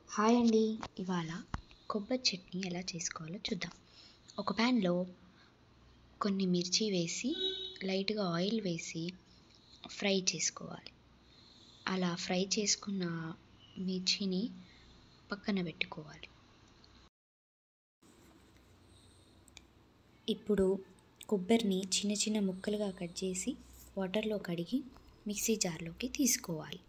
hi అండి ఇవాళ కొబ్బరి చట్నీ ఎలా చేసుకోవాలో చూద్దాం ఒక ప్యాన్లో కొన్ని మిర్చి వేసి లైట్గా ఆయిల్ వేసి ఫ్రై చేసుకోవాలి అలా ఫ్రై చేసుకున్న మిర్చిని పక్కన పెట్టుకోవాలి ఇప్పుడు కొబ్బరిని చిన్న చిన్న ముక్కలుగా కట్ చేసి వాటర్లో కడిగి మిక్సీ జార్లోకి తీసుకోవాలి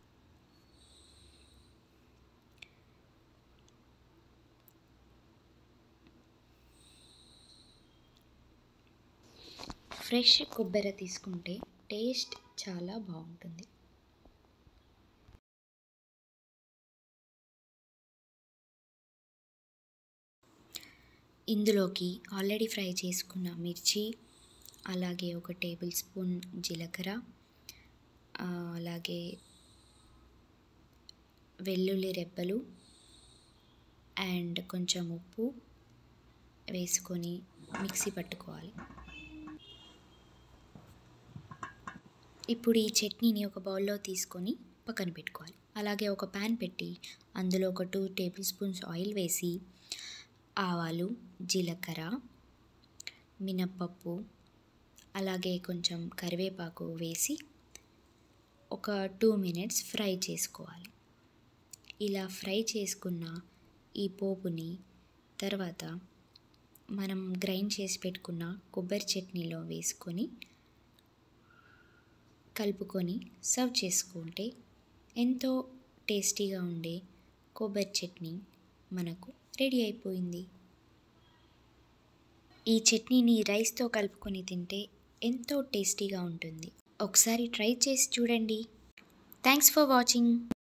ఫ్రెష్ కొబ్బరి తీసుకుంటే టేస్ట్ చాలా బాగుంటుంది ఇందులోకి ఆల్రెడీ ఫ్రై చేసుకున్న మిర్చి అలాగే ఒక టేబుల్ స్పూన్ జీలకర్ర అలాగే వెల్లుల్లి రెబ్బలు అండ్ కొంచెం ఉప్పు వేసుకొని మిక్సీ పట్టుకోవాలి ఇప్పుడు ఈ చట్నీని ఒక బౌల్లో తీసుకొని పక్కన పెట్టుకోవాలి అలాగే ఒక ప్యాన్ పెట్టి అందులో ఒక టూ టేబుల్ స్పూన్స్ ఆయిల్ వేసి ఆవాలు జీలకర్ర మినప్పప్పు అలాగే కొంచెం కరివేపాకు వేసి ఒక టూ మినిట్స్ ఫ్రై చేసుకోవాలి ఇలా ఫ్రై చేసుకున్న ఈ పోపుని తర్వాత మనం గ్రైండ్ చేసి పెట్టుకున్న కొబ్బరి చట్నీలో వేసుకొని కలుపుకొని సర్వ్ చేసుకుంటే ఎంతో టేస్టీగా ఉండే కొబ్బరి చట్నీ మనకు రెడీ అయిపోయింది ఈ చట్నీని రైస్తో కలుపుకొని తింటే ఎంతో టేస్టీగా ఉంటుంది ఒకసారి ట్రై చేసి చూడండి థ్యాంక్స్ ఫర్ వాచింగ్